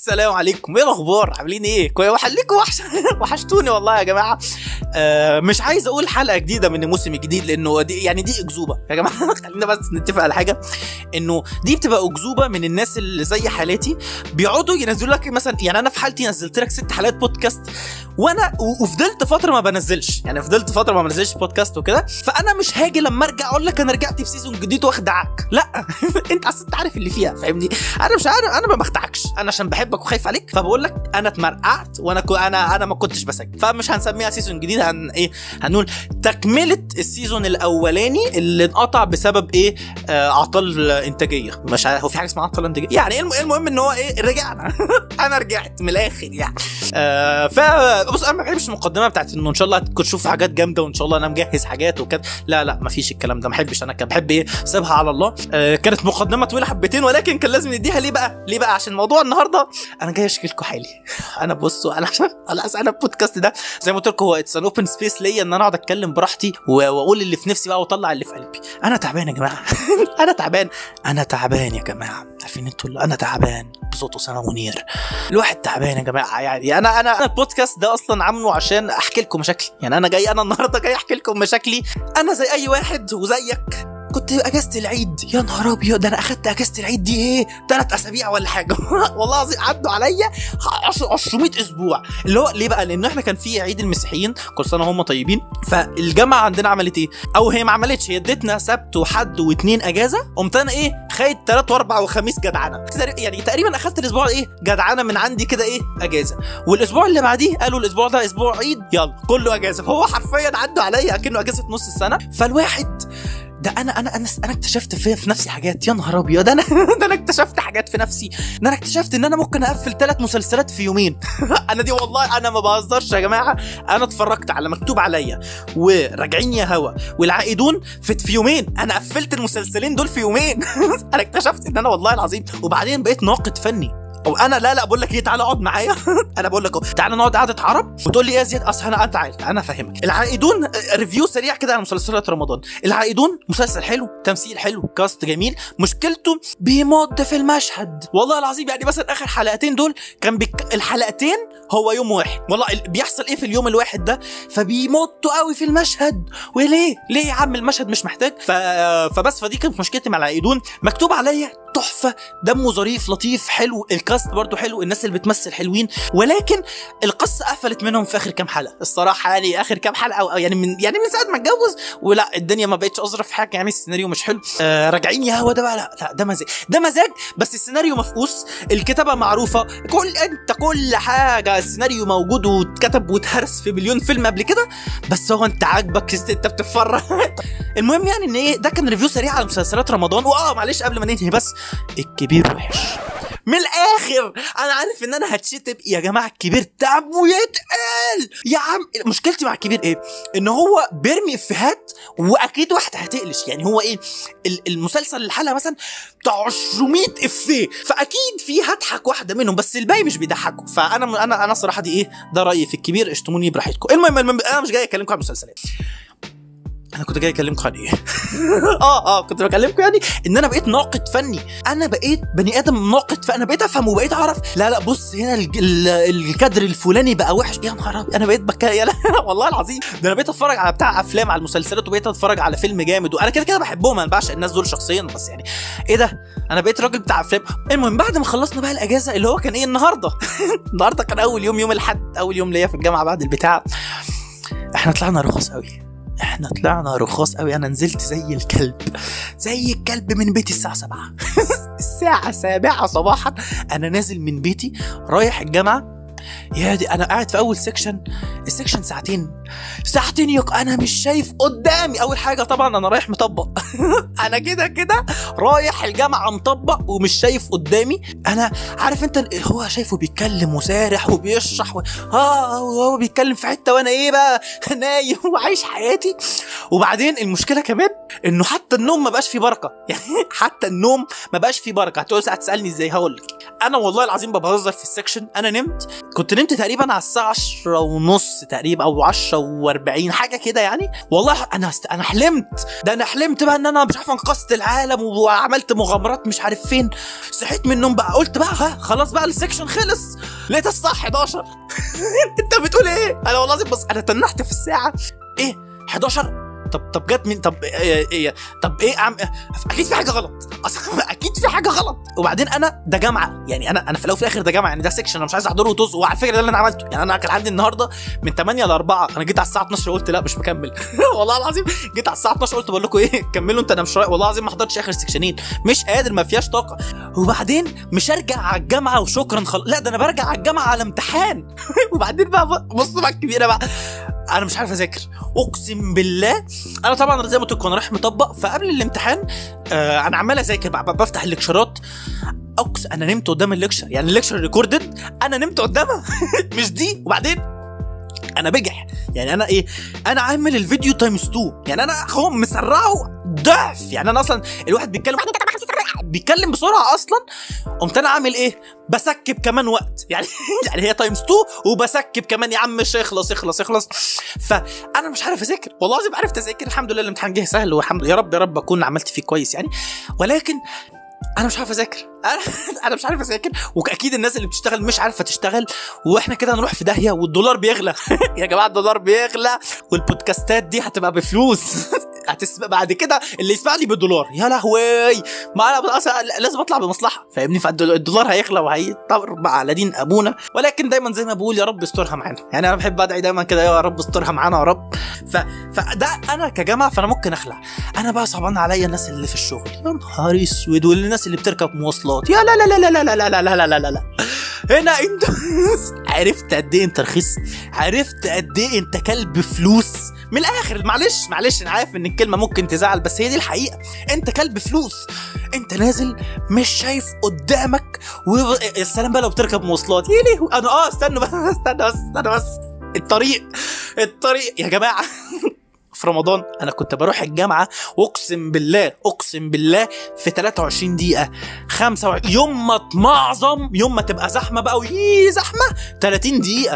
السلام عليكم ايه الاخبار عاملين ايه كويس وحليكم وحش وحشتوني والله يا جماعه آه مش عايز اقول حلقه جديده من الموسم الجديد لانه دي يعني دي اكذوبه يا جماعه خلينا بس نتفق على حاجه انه دي بتبقى اكذوبه من الناس اللي زي حالاتي بيقعدوا ينزلوا لك مثلا يعني انا في حالتي نزلت لك ست حلقات بودكاست وانا و- وفضلت فتره ما بنزلش يعني فضلت فتره ما بنزلش بودكاست وكده فانا مش هاجي لما ارجع اقول لك انا رجعت بسيزون جديد واخدعك لا انت اصل انت عارف اللي فيها فاهمني انا مش عارف انا ما بخدعكش انا عشان بحبك وخايف عليك فبقول لك انا اتمرقعت وانا كو انا انا ما كنتش بسجل فمش هنسميها سيزون جديد هن ايه هنقول تكمله السيزون الاولاني اللي انقطع بسبب ايه آه اعطال انتاجيه مش عارف هو في حاجه اسمها اعطال انتاجيه يعني الم- المهم ان هو ايه رجعنا انا رجعت من الاخر يعني آه ف بص انا ما بحبش المقدمه بتاعت انه ان شاء الله هتكون تشوف حاجات جامده وان شاء الله انا مجهز حاجات وكده لا لا ما فيش الكلام ده ما بحبش انا كان بحب ايه سيبها على الله آه كانت مقدمه طويله حبتين ولكن كان لازم نديها ليه بقى ليه بقى عشان موضوع النهارده انا جاي اشكي لكم حالي انا بصوا انا عشان خلاص انا البودكاست ده زي ما قلت لكم هو اتس ان اوبن سبيس ليا ان انا اقعد اتكلم براحتي و- واقول اللي في نفسي بقى واطلع اللي في قلبي انا تعبان يا جماعه انا تعبان انا تعبان يا جماعه عارفين انتوا اللي- انا تعبان بصوت اسامه منير الواحد تعبان يا جماعه يعني انا انا انا البودكاست ده اصلا عامله عشان احكي لكم مشاكلي يعني انا جاي انا النهارده جاي احكي لكم مشاكلي انا زي اي واحد وزيك كنت اجازه العيد يا نهار ابيض ده انا اخدت اجازه العيد دي ايه ثلاث اسابيع ولا حاجه والله العظيم عدوا عليا 200 اسبوع اللي هو ليه بقى لان احنا كان في عيد المسيحيين كل سنه هم طيبين فالجامعه عندنا عملت ايه او هي ما عملتش هي ادتنا سبت وحد واثنين اجازه قمت انا ايه خايد ثلاث واربع وخميس جدعنه تقري- يعني تقريبا اخدت الاسبوع ايه جدعنه من عندي كده ايه اجازه والاسبوع اللي بعديه قالوا الاسبوع ده اسبوع عيد يلا كله اجازه فهو حرفيا عدوا عليا اكنه اجازه نص السنه فالواحد ده انا انا انا انا اكتشفت في, في نفسي حاجات يا نهار ابيض انا ده انا اكتشفت حاجات في نفسي ده انا اكتشفت ان انا ممكن اقفل ثلاث مسلسلات في يومين انا دي والله انا ما بهزرش يا جماعه انا اتفرجت على مكتوب عليا وراجعين يا هوا والعائدون في, في يومين انا قفلت المسلسلين دول في يومين انا اكتشفت ان انا والله العظيم وبعدين بقيت ناقد فني او انا لا لا بقول لك ايه تعالى اقعد معايا انا بقول لك اهو تعالى نقعد قعده عرب وتقول لي ايه يا زياد اصل انا تعالى انا افهمك العائدون آه، ريفيو سريع كده على مسلسلات رمضان العائدون مسلسل حلو تمثيل حلو كاست جميل مشكلته بيمط في المشهد والله العظيم يعني مثلا اخر حلقتين دول كان بك... الحلقتين هو يوم واحد والله ال- بيحصل ايه في اليوم الواحد ده فبيمطوا قوي في المشهد وليه ليه يا عم المشهد مش محتاج ف... فبس فدي كانت مشكلتي مع العائدون مكتوب عليا تحفه دمه ظريف لطيف حلو الكاست برضو حلو الناس اللي بتمثل حلوين ولكن القصه قفلت منهم في اخر كام حلقه الصراحه يعني اخر كام حلقه أو أو يعني من يعني من ساعه ما اتجوز ولا الدنيا ما بقتش اظرف حاجه يعني السيناريو مش حلو آه راجعين يا هوا ده بقى لا لا ده مزاج ده مزاج بس السيناريو مفقوس الكتابه معروفه كل انت كل حاجه السيناريو موجود واتكتب واتهرس في مليون فيلم قبل كده بس هو انت عاجبك انت بتتفرج المهم يعني ان ايه ده كان ريفيو سريع على مسلسلات رمضان واه معلش قبل ما ننهي بس الكبير وحش من الاخر انا عارف ان انا هتشتم يا جماعه الكبير تعبه يتقل يا عم مشكلتي مع الكبير ايه ان هو بيرمي افيهات واكيد واحده هتقلش يعني هو ايه ال- المسلسل الحلقه مثلا بتاع 200 افيه فاكيد في هضحك واحده منهم بس الباقي مش بيضحكوا فانا انا انا صراحه دي ايه ده رايي في الكبير اشتموني براحتكم المهم المهم انا مش جاي اكلمكم عن المسلسلات انا كنت جاي اكلمكم عن ايه اه اه كنت بكلمكم يعني ان انا بقيت ناقد فني انا بقيت بني ادم ناقد فانا بقيت افهم وبقيت اعرف لا لا بص هنا الج- ال- الكادر الفلاني بقى وحش يا نهار أبيض، انا بقيت بك يا لا والله العظيم ده انا بقيت اتفرج على بتاع افلام على المسلسلات وبقيت اتفرج على فيلم جامد وانا كده كده بحبهم انا بعشق الناس دول شخصيا بس يعني ايه ده انا بقيت راجل بتاع افلام المهم بعد ما خلصنا بقى الاجازه اللي هو كان ايه النهارده النهارده كان اول يوم يوم الاحد اول يوم ليا في الجامعه بعد البتاع احنا طلعنا رخص قوي احنا طلعنا رخاص قوي انا نزلت زي الكلب زي الكلب من بيتي الساعه 7 الساعه 7 صباحا انا نازل من بيتي رايح الجامعه يا دي انا قاعد في اول سيكشن السيكشن ساعتين ساعتين يق انا مش شايف قدامي اول حاجه طبعا انا رايح مطبق انا كده كده رايح الجامعه مطبق ومش شايف قدامي انا عارف انت ال- هو شايفه بيتكلم وسارح وبيشرح و... اه هو بيتكلم في حته وانا ايه بقى نايم وعايش حياتي وبعدين المشكله كمان انه حتى النوم ما بقاش فيه بركه يعني حتى النوم ما بقاش فيه بركه هتقول هتسالني ازاي هقول لك انا والله العظيم ما بهزر في السكشن انا نمت كنت نمت تقريبا على الساعه 10 ونص تقريبا او 10 و40 حاجه كده يعني والله انا است... انا حلمت ده انا حلمت بقى ان انا مش عارف انقذت العالم وعملت مغامرات مش عارف فين صحيت من النوم بقى قلت بقى ها خلاص بقى السكشن خلص لقيت الساعه 11 انت بتقول ايه انا والله العظيم بص انا تنحت في الساعه ايه 11 طب طب جت مين طب إيه إيه طب ايه عم اكيد في حاجه غلط اصلا اكيد في حاجه غلط وبعدين انا ده جامعه يعني انا انا في الاول وفي الاخر ده جامعه يعني ده سيكشن انا مش عايز احضره وطز وعلى فكره ده اللي انا عملته يعني انا كان عندي النهارده من 8 ل 4 انا جيت على الساعه 12 قلت لا مش مكمل والله العظيم جيت على الساعه 12 قلت بقول لكم ايه كملوا انت انا مش رايق والله العظيم ما حضرتش اخر سيكشنين مش قادر ما فيهاش طاقه وبعدين مش ارجع على الجامعه وشكرا خل... لا ده انا برجع على الجامعه على امتحان وبعدين بقى بصوا بقى الكبيره بقى انا مش عارف اذاكر اقسم بالله انا طبعا زي ما قلت لكم انا رايح مطبق فقبل الامتحان آه انا عمال اذاكر بقى بفتح الليكشرات اقسم انا نمت قدام الليكشر يعني الليكشر ريكوردد انا نمت قدامها مش دي وبعدين انا بجح يعني انا ايه انا عامل الفيديو تايمز 2 يعني انا هو مسرعه ضعف يعني انا اصلا الواحد بيتكلم بيتكلم بسرعه اصلا قمت انا عامل ايه بسكب كمان وقت يعني يعني هي تايمز 2 وبسكب كمان يا عم مش يخلص يخلص يخلص فانا مش عارف اذاكر والله العظيم عرفت اذاكر الحمد لله الامتحان جه سهل والحمد يا رب يا رب اكون عملت فيه كويس يعني ولكن انا مش عارف اذاكر انا انا مش عارف اذاكر واكيد الناس اللي بتشتغل مش عارفه تشتغل واحنا كده هنروح في داهيه والدولار بيغلى يا جماعه الدولار بيغلى والبودكاستات دي هتبقى بفلوس هتسمع بعد كده اللي يسمع لي بالدولار يا لهوي ما انا اصلا لازم اطلع بمصلحه فاهمني فالدولار هيغلى وهيطر بقى على دين ابونا ولكن دايما زي ما بقول يا رب استرها معانا يعني انا بحب ادعي دايما كده يا رب استرها معانا يا رب ف... فده انا كجامعه فانا ممكن اخلع انا بقى صعبان عليا الناس اللي في الشغل يا نهار اسود والناس اللي بتركب مواصلات يا لا لا لا لا لا لا لا لا لا لا لا لا هنا انت عرفت قد ايه انت رخيص عرفت قد ايه انت كلب فلوس من الاخر معلش معلش انا عارف ان الكلمه ممكن تزعل بس هي دي الحقيقه انت كلب فلوس انت نازل مش شايف قدامك ويا سلام بقى لو بتركب مواصلات يا ليه انا اه استنى بس استنى بس استنى بس الطريق الطريق يا جماعه في رمضان انا كنت بروح الجامعه واقسم بالله اقسم بالله في 23 دقيقه 25 يوم ما تمعظم يوم ما تبقى زحمه بقى ويي زحمه 30 دقيقه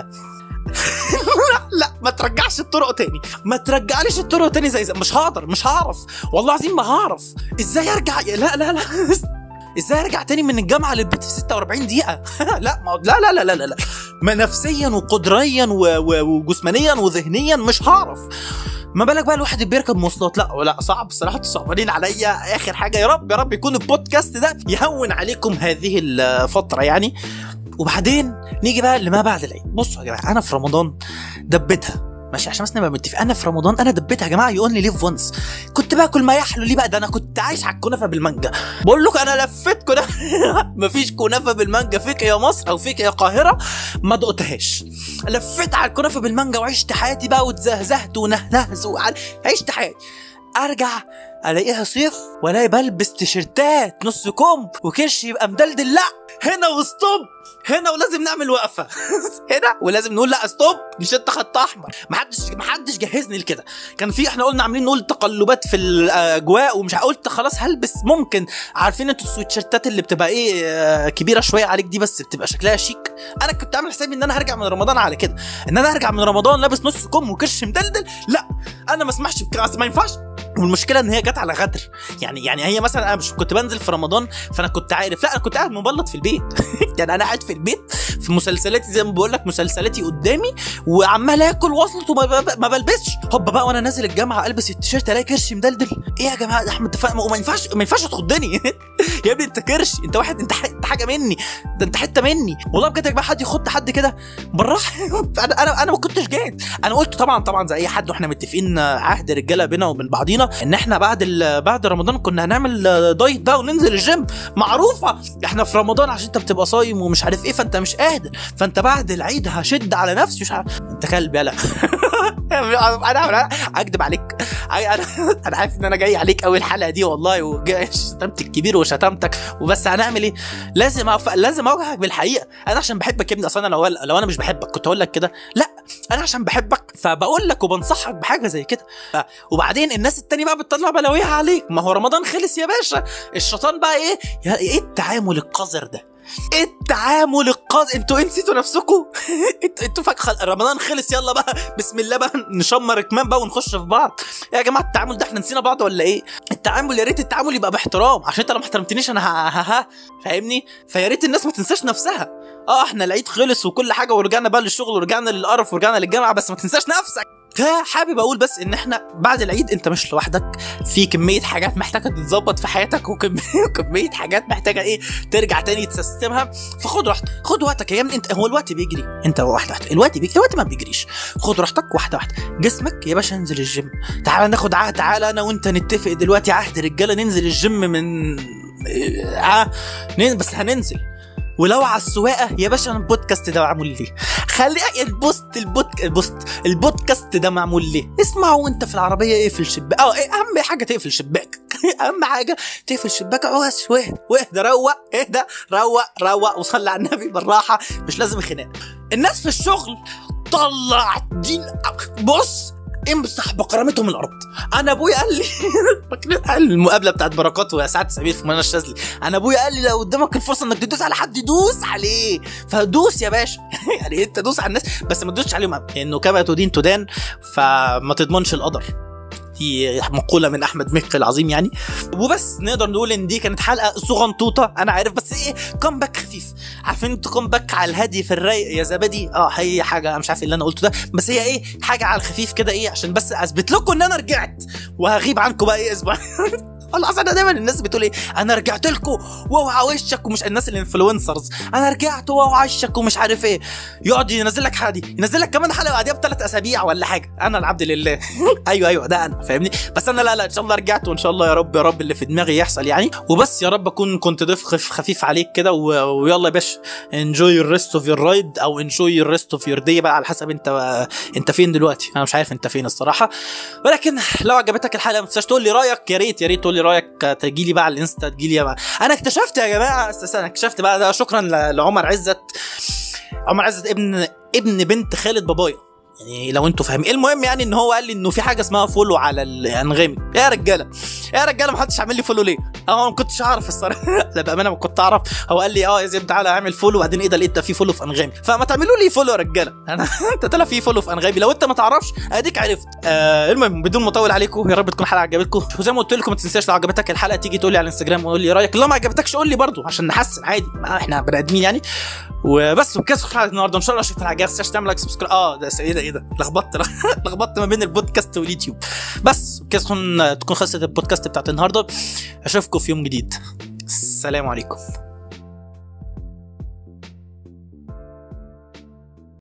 لا لا ما ترجعش الطرق تاني ما ترجعليش الطرق تاني زي, زي مش هقدر مش هعرف والله العظيم ما هعرف ازاي ارجع لا لا لا ازاي ارجع تاني من الجامعه للبيت في 46 دقيقه لا ما لا لا لا لا لا, لا. ما نفسيا وقدريا وجسمانيا وذهنيا مش هعرف ما بالك بقى الواحد بيركب مواصلات لا لا صعب الصراحه صعبانين عليا اخر حاجه يا رب يا رب يكون البودكاست ده يهون عليكم هذه الفتره يعني وبعدين نيجي بقى لما بعد العيد بصوا يا جماعه انا في رمضان دبتها ماشي عشان بس نبقى متفق انا في رمضان انا دبيتها يا جماعه يو اونلي ليف وانس كنت باكل ما يحلو ليه بقى ده انا كنت عايش على الكنافه بالمانجا بقول لكم انا لفيت كنافه مفيش كنافه بالمانجا فيك يا مصر او فيك يا القاهره ما دقتهاش لفيت على الكنافه بالمانجا وعشت حياتي بقى واتزهزهت ونهنهز وعل... عشت حياتي ارجع الاقيها صيف والاقي بلبس تيشرتات نص كم وكرش يبقى مدلدل لا هنا وستوب هنا ولازم نعمل وقفه هنا ولازم نقول لا ستوب مش انت خط احمر محدش محدش جهزني لكده كان في احنا قلنا عاملين نقول تقلبات في الاجواء ومش قلت خلاص هلبس ممكن عارفين انتوا السويتشيرتات اللي بتبقى ايه كبيره شويه عليك دي بس بتبقى شكلها شيك انا كنت عامل حسابي ان انا هرجع من رمضان على كده ان انا هرجع من رمضان لابس نص كم وكرش مدلدل لا انا ما اسمحش بكده ما ينفعش والمشكله ان هي جت على غدر يعني يعني هي مثلا انا مش كنت بنزل في رمضان فانا كنت عارف لا انا كنت قاعد مبلط في البيت يعني انا قاعد في البيت في مسلسلاتي زي ما بقول لك مسلسلاتي قدامي وعمال اكل واصلت وما ما بلبسش هوبا بقى وانا نازل الجامعه البس التيشيرت الاقي كرش مدلدل ايه يا جماعه ده احمد اتفقنا وما ينفعش ما ينفعش تخضني يا ابني انت كرش انت واحد انت انت حاجه مني ده انت حته مني والله بجد يا جماعه حد يخض حد كده بالراحه انا انا انا ما كنتش جاهز انا قلت طبعا طبعا زي اي حد واحنا متفقين عهد رجاله بينا وبين بعضينا ان احنا بعد بعد رمضان كنا هنعمل دايت بقى وننزل الجيم معروفه احنا في رمضان عشان انت بتبقى صايم ومش عارف ايه فانت مش قادر فانت بعد العيد هشد على نفسي مش عارف انت كلب يلا انا اكدب عليك انا انا عارف ان انا جاي عليك قوي الحلقه دي والله وشتمت الكبير وشتمتك وبس هنعمل ايه لازم أف... لازم اواجهك بالحقيقه انا عشان بحبك يا ابني اصلا لو لو انا مش بحبك كنت اقول لك كده لا انا عشان بحبك فبقول لك وبنصحك بحاجه زي كده ف... وبعدين الناس التانية بقى بتطلع بلاويها عليك ما هو رمضان خلص يا باشا الشيطان بقى ايه يا ايه التعامل القذر ده التعامل القاسي انتوا نسيتوا نفسكم انتوا انتوا فجأة رمضان خلص يلا بقى بسم الله بقى نشمر كمان بقى ونخش في بعض يا جماعه التعامل ده احنا نسينا بعض ولا ايه التعامل يا ريت التعامل يبقى باحترام عشان انت لو ما احترمتنيش انا ها ها ها فاهمني فيا ريت الناس ما تنساش نفسها اه احنا العيد خلص وكل حاجه ورجعنا بقى للشغل ورجعنا للقرف ورجعنا للجامعه بس ما تنساش نفسك حابب اقول بس ان احنا بعد العيد انت مش لوحدك في كميه حاجات محتاجه تتظبط في حياتك وكميه وكميه حاجات محتاجه ايه ترجع تاني تسيستمها فخد راحتك خد وقتك يا ابني انت هو الوقت بيجري انت واحده واحده الوقت بيجري الوقت ما بيجريش خد راحتك واحده واحده جسمك يا باشا انزل الجيم تعال ناخد عهد تعال انا وانت نتفق دلوقتي عهد رجاله ننزل الجيم من آه بس هننزل ولو على السواقه يا باشا انا البودكاست ده معمول ليه خلي البوست البوت البوست البودكاست ده معمول ليه اسمعه وانت في العربيه اقفل شباك اه إيه اهم حاجه تقفل شباك اهم حاجه تقفل شباك بس واهدى واهدى روق اهدى روق روق وصلي على النبي بالراحه مش لازم خناق الناس في الشغل طلع دين بص امسح بكرامتهم الارض انا ابويا قال لي قال المقابله بتاعت بركات وسعد سمير في منى الشاذلي انا ابويا قال لي لو قدامك الفرصه انك تدوس على حد دوس عليه فدوس يا باشا يعني انت دوس على الناس بس ما تدوسش عليهم لانه كما تدين تدان فما تضمنش القدر دي مقولة من أحمد مكي العظيم يعني وبس نقدر نقول إن دي كانت حلقة صغنطوطة أنا عارف بس إيه كومباك خفيف عارفين انتوا كومباك على الهادي في الرايق يا زبادي اه هي حاجة أنا مش عارف اللي أنا قلته ده بس هي إيه حاجة على الخفيف كده إيه عشان بس أثبت لكم إن أنا رجعت وهغيب عنكم بقى إيه أسبوع والله اصل انا دايما الناس بتقول ايه انا رجعت لكم واوعى وشك ومش الناس الانفلونسرز انا رجعت واوعى وشك ومش عارف ايه يقعد ينزل لك حاجه ينزل لك كمان حلقه بعديها بثلاث اسابيع ولا حاجه انا العبد لله ايوه ايوه ده انا فاهمني بس انا لا لا ان شاء الله رجعت وان شاء الله يا رب يا رب اللي في دماغي يحصل يعني وبس يا رب اكون كنت ضيف خفيف عليك كده ويلا يا باشا انجوي الريست اوف يور رايد او انجوي الريست اوف يور دي بقى على حسب انت انت فين دلوقتي انا مش عارف انت فين الصراحه ولكن لو عجبتك الحلقه ما تنساش تقول لي رايك يا ريت يا ريت تقول لي رايك تجي لي بقى على الانستا تجي لي انا اكتشفت يا جماعه انا اكتشفت بقى ده شكرا لعمر عزت عمر عزت ابن ابن بنت خالد بابايا يعني لو انتوا فاهمين المهم يعني ان هو قال لي انه في حاجه اسمها فولو على الانغامي يا رجاله يا رجاله ما حدش عامل لي فولو ليه انا ما كنتش اعرف الصراحه لا بامانه ما كنت اعرف هو قال لي اه يا زيد تعالى اعمل فولو وبعدين ايه ده لقيت في فولو في انغامي فما تعملوا لي فولو يا رجاله انا انت طلع في فولو في انغامي لو انت ما تعرفش اديك عرفت آه المهم بدون ما اطول عليكم يا رب تكون الحلقه عجبتكم وزي ما قلت لكم ما تنساش لو عجبتك الحلقه تيجي تقول لي على الانستجرام وقول لي رايك لو ما عجبتكش قول لي برضو عشان نحسن عادي احنا بني ادمين يعني وبس وبكده حلقه النهارده ان شاء الله اشوفك الحلقه الجايه تعمل لايك سبسكرايب اه ده ايه ده ايه ده لخبطت لخبطت ما بين البودكاست واليوتيوب بس وبكده تكون تكون خلصت البودكاست بتاعت النهارده اشوفكم في يوم جديد السلام عليكم